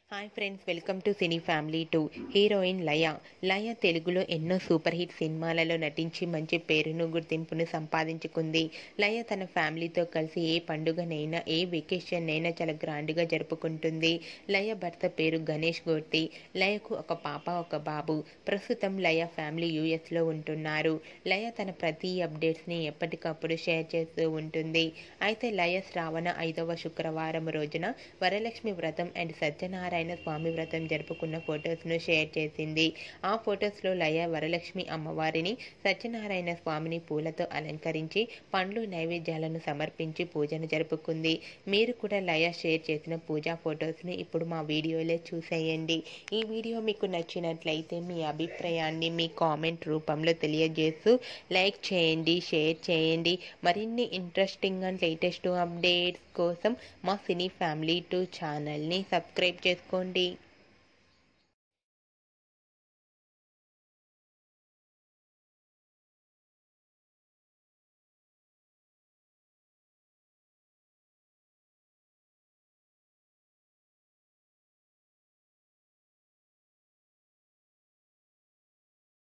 hi friends welcome to cine family two heroine Laya Laya తెలుగులో ఎన్నో super hit సినిమాలలో నటించి మంచి పేరును గుర్తింపును సంపాదించుకుంది లయ తన ఫ్యామిలీతో కలిసి ఏ పండుగనైనా ఏ వెకేషన్ అయినా చాలా గ్రాండ్గా జరుపుకుంటుంది లయ భర్త పేరు గణేష్ గోర్తి లయకు ఒక పాప ఒక బాబు ప్రస్తుతం లయ ఫ్యామిలీ యూఎస్లో ఉంటున్నారు లయ తన ప్రతి అప్డేట్స్ని ఎప్పటికప్పుడు షేర్ చేస్తూ ఉంటుంది అయితే లయ శ్రావణ ఐదవ శుక్రవారం రోజున వరలక్ష్మి వ్రతం అండ్ సత్యనారాయణ స్వామి వ్రతం జరుపుకున్న ఫొటోస్ను షేర్ చేసింది ఆ ఫొటోస్లో లయ వరలక్ష్మి అమ్మవారిని సత్యనారాయణ స్వామిని పూలతో అలంకరించి పండ్లు నైవేద్యాలను సమర్పించి పూజను జరుపుకుంది మీరు కూడా లయ షేర్ చేసిన పూజా ఫొటోస్ని ఇప్పుడు మా వీడియోలో చూసేయండి ఈ వీడియో మీకు నచ్చినట్లయితే మీ అభిప్రాయాన్ని మీ కామెంట్ రూపంలో తెలియజేస్తూ లైక్ చేయండి షేర్ చేయండి మరిన్ని ఇంట్రెస్టింగ్ అండ్ లేటెస్ట్ అప్డేట్స్ కోసం మా సినీ ఫ్యామిలీ టూ ఛానల్ని సబ్స్క్రైబ్ చేసుకోండి